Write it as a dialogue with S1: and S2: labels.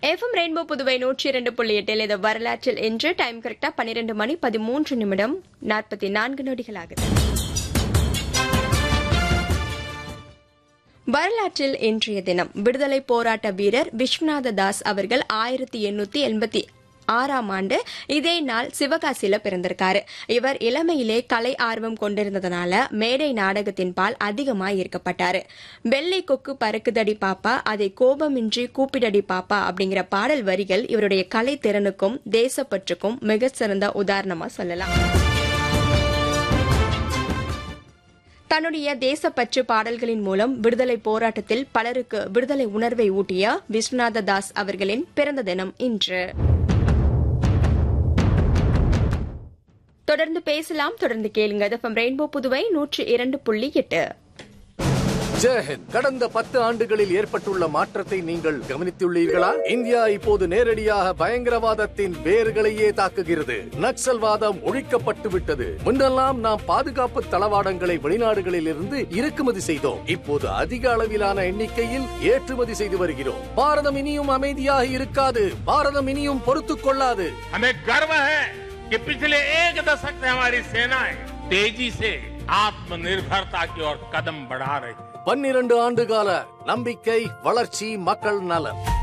S1: FM rainbow Puduvai நூற்றி இரண்டு புள்ளி எட்டில் இது வரலாற்றில் இன்று டைம் கரெக்டா பன்னிரண்டு மணி பதிமூன்று நிமிடம் நாற்பத்தி நான்கு நொடிகள் ஆகுது வரலாற்றில் இன்றைய தினம் விடுதலை போராட்ட வீரர் விஸ்வநாத தாஸ் அவர்கள் ஆயிரத்தி எண்ணூத்தி எண்பத்தி ஆறாம் ஆண்டு இதே நாள் சிவகாசியில பிறந்திருக்காரு இவர் இளமையிலே கலை ஆர்வம் கொண்டிருந்ததுனால மேடை நாடகத்தின் பால் அதிகமா ஈர்க்கப்பட்டாரு வெள்ளை கொக்கு பறக்குதடி பாப்பா அதை கோபமின்றி கூப்பிடடி பாப்பா அப்படிங்கிற பாடல் வரிகள் இவருடைய கலை திறனுக்கும் தேசப்பற்றுக்கும் மிக சிறந்த உதாரணமா சொல்லலாம் தன்னுடைய தேசப்பற்று பாடல்களின் மூலம் விடுதலை போராட்டத்தில் பலருக்கு விடுதலை உணர்வை ஊட்டிய விஸ்வநாத தாஸ் அவர்களின் பிறந்த தினம் இன்று தொடர்ந்து பேசலாம் தொடர்ந்து கேளுங்க எஃப்எம் ரெயின்போ புதுவை நூற்றி இரண்டு புள்ளி எட்டு
S2: ஜெயஹிந்த் கடந்த பத்து ஆண்டுகளில் ஏற்பட்டுள்ள மாற்றத்தை நீங்கள் கவனித்துள்ளீர்களா இந்தியா இப்போது நேரடியாக பயங்கரவாதத்தின் வேர்களையே தாக்குகிறது நக்சல்வாதம் ஒழிக்கப்பட்டு விட்டது முன்னெல்லாம் நாம் பாதுகாப்பு தளவாடங்களை வெளிநாடுகளில் இருந்து இறக்குமதி செய்தோம் இப்போது அதிக அளவிலான எண்ணிக்கையில் ஏற்றுமதி செய்து வருகிறோம் பாரதம் இனியும் அமைதியாக இருக்காது பாரதம் இனியும் பொறுத்துக் கொள்ளாது
S3: हमें गर्व है कि पिछले एक दशक से हमारी सेनाएं तेजी से आत्मनिर्भरता की ओर कदम बढ़ा रही है
S2: பன்னிரண்டு ஆண்டு கால நம்பிக்கை வளர்ச்சி மக்கள் நலன்